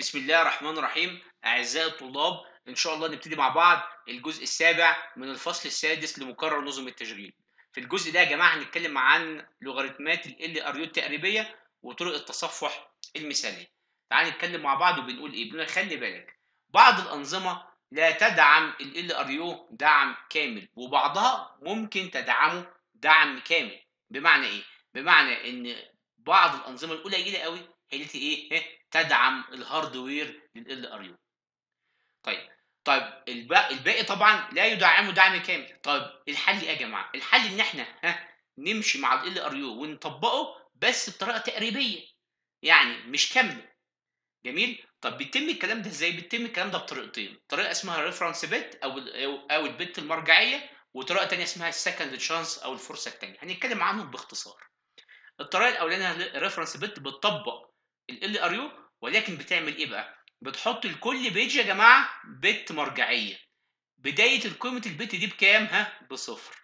بسم الله الرحمن الرحيم أعزائي الطلاب إن شاء الله نبتدي مع بعض الجزء السابع من الفصل السادس لمقرر نظم التشغيل في الجزء ده يا جماعة هنتكلم عن لوغاريتمات ال ار يو التقريبية وطرق التصفح المثالية تعال نتكلم مع بعض وبنقول إيه بنقول خلي بالك بعض الأنظمة لا تدعم ال ار يو دعم كامل وبعضها ممكن تدعمه دعم كامل بمعنى إيه بمعنى إن بعض الأنظمة القليلة قوي هي التي إيه إيه؟ تدعم الهاردوير لل ار يو طيب طيب الباقي, الباقي طبعا لا يدعمه دعم كامل طيب الحل ايه يا جماعه الحل ان احنا ها نمشي مع ال ار يو ونطبقه بس بطريقه تقريبيه يعني مش كامله جميل طب بيتم الكلام ده ازاي بيتم الكلام ده بطريقتين طريقه اسمها ريفرنس بت او ال او البت المرجعيه وطريقه ثانيه اسمها السكند تشانس او الفرصه الثانيه هنتكلم عنهم باختصار الطريقه الاولانيه ريفرنس بت بتطبق ال ار يو ولكن بتعمل ايه بقى؟ بتحط لكل بيج يا جماعه بت مرجعيه بدايه القيمه البت دي بكام؟ ها؟ بصفر.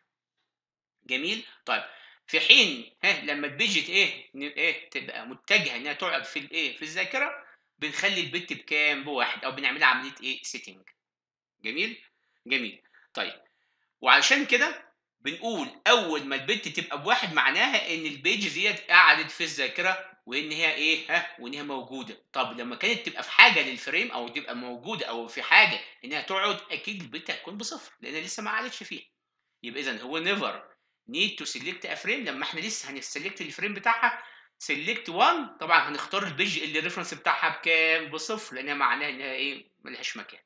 جميل؟ طيب في حين ها لما البيج ايه ايه تبقى متجهه انها تقعد في الايه؟ في الذاكره بنخلي البت بكام؟ بواحد او بنعملها عمليه ايه؟ سيتنج. جميل؟ جميل. طيب وعشان كده بنقول اول ما البت تبقى بواحد معناها ان البيج ديت قعدت في الذاكره وان هي ايه ها وان هي موجوده طب لما كانت تبقى في حاجه للفريم او تبقى موجوده او في حاجه انها تقعد اكيد البت هتكون بصفر لان لسه ما قعدتش فيها يبقى اذا هو نيفر نيد تو سيلكت ا فريم لما احنا لسه هنسلكت الفريم بتاعها سيلكت 1 طبعا هنختار البيج اللي الريفرنس بتاعها بكام بصفر لانها معناها انها ايه ملهاش مكان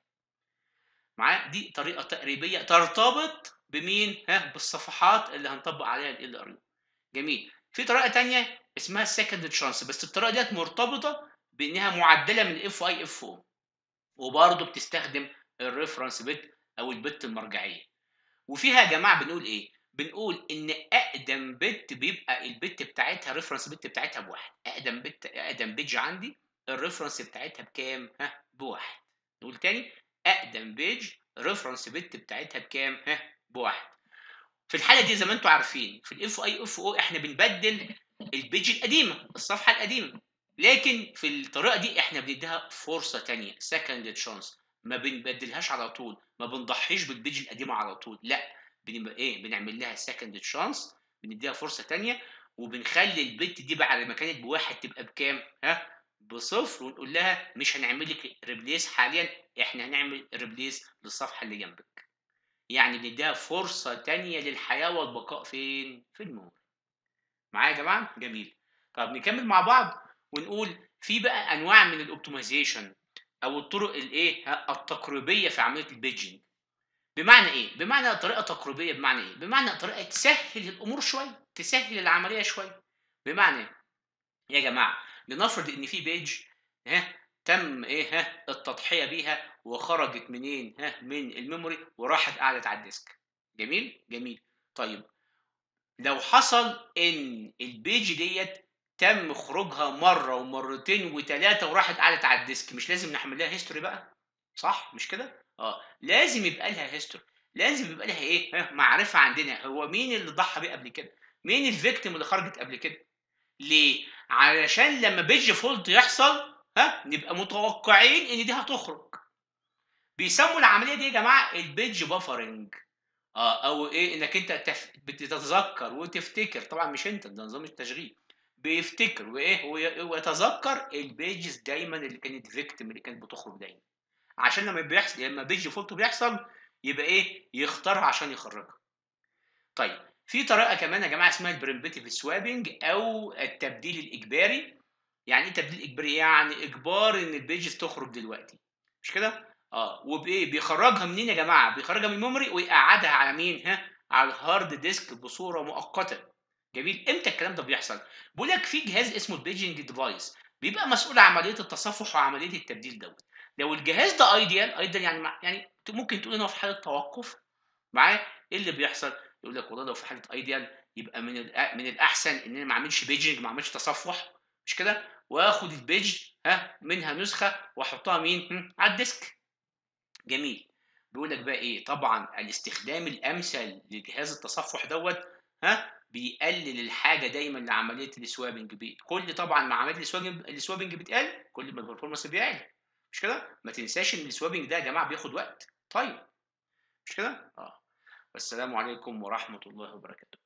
معايا دي طريقه تقريبيه ترتبط بمين ها بالصفحات اللي هنطبق عليها ال ار جميل في طريقه ثانيه اسمها السكند تشانس بس الطريقه ديت مرتبطه بانها معدله من اف اي اف او وبرضه بتستخدم الريفرنس بت او البت المرجعيه وفيها يا جماعه بنقول ايه بنقول ان اقدم بت بيبقى البت بتاعتها ريفرنس بت بتاعتها بواحد اقدم بت اقدم بيج عندي الريفرنس بتاعتها بكام ها بواحد نقول تاني اقدم بيج ريفرنس بت بتاعتها بكام ها بواحد في الحاله دي زي ما انتم عارفين في الاف اي اف او احنا بنبدل البيج القديمه الصفحه القديمه لكن في الطريقه دي احنا بنديها فرصه تانية سكند تشانس ما بنبدلهاش على طول ما بنضحيش بالبيج القديمه على طول لا بنبقى ايه بنعمل لها سكند تشانس بنديها فرصه تانية وبنخلي البت دي بعد ما كانت بواحد تبقى بكام ها بصفر ونقول لها مش هنعمل لك ريبليس حاليا احنا هنعمل ريبليس للصفحه اللي جنبك يعني بنديها فرصه تانية للحياه والبقاء فين في الميموري معايا يا جماعه جميل طب نكمل مع بعض ونقول في بقى انواع من الاوبتمايزيشن او الطرق الايه التقريبيه في عمليه البيجنج بمعنى ايه بمعنى طريقه تقريبيه بمعنى ايه بمعنى طريقه تسهل الامور شويه تسهل العمليه شويه بمعنى يا جماعه لنفرض ان في بيج ها تم ايه ها التضحيه بيها وخرجت منين ها من الميموري وراحت قعدت على الديسك جميل جميل طيب لو حصل ان البيج ديت تم خروجها مره ومرتين وثلاثه وراحت قعدت على الديسك مش لازم نحمل لها هيستوري بقى صح مش كده اه لازم يبقى لها هيستوري لازم يبقى لها ايه ها معرفه عندنا هو مين اللي ضحى بيه قبل كده مين الفيكتيم اللي خرجت قبل كده ليه علشان لما بيج فولت يحصل ها نبقى متوقعين ان دي هتخرج بيسموا العمليه دي يا جماعه البيج بافرنج اه او ايه انك انت تف... بتتذكر وتفتكر طبعا مش انت ده نظام التشغيل بيفتكر وايه ويتذكر البيجز دايما اللي كانت فيكتيم اللي كانت بتخرج دايما عشان لما بيحصل لما بيج فولت بيحصل يبقى ايه يختارها عشان يخرجها طيب في طريقه كمان يا جماعه اسمها البريمبتيف سوابنج او التبديل الاجباري يعني ايه تبديل اجباري يعني اجبار ان البيجز تخرج دلوقتي مش كده اه وبايه بيخرجها منين يا جماعه بيخرجها من الميموري ويقعدها على مين ها على الهارد ديسك بصوره مؤقته جميل امتى الكلام ده بيحصل بيقول لك في جهاز اسمه البيجنج ديفايس بيبقى مسؤول عن عمليه التصفح وعمليه التبديل دوت لو الجهاز ده ايديال ايديال يعني يعني ممكن تقول ان هو في حاله توقف معايا ايه اللي بيحصل يقول لك والله لو في حاله ايديال يبقى من من الاحسن ان انا ما اعملش بيجنج ما اعملش تصفح مش كده واخد البيج ها منها نسخه واحطها مين على الديسك جميل بيقول لك بقى ايه طبعا الاستخدام الامثل لجهاز التصفح دوت ها بيقلل الحاجه دايما لعمليه السوابنج بي كل طبعا مع عمليه السوابنج السوابنج بتقل كل ما البرفورمانس بيعلى مش كده ما تنساش ان السوابنج ده يا جماعه بياخد وقت طيب مش كده اه والسلام عليكم ورحمه الله وبركاته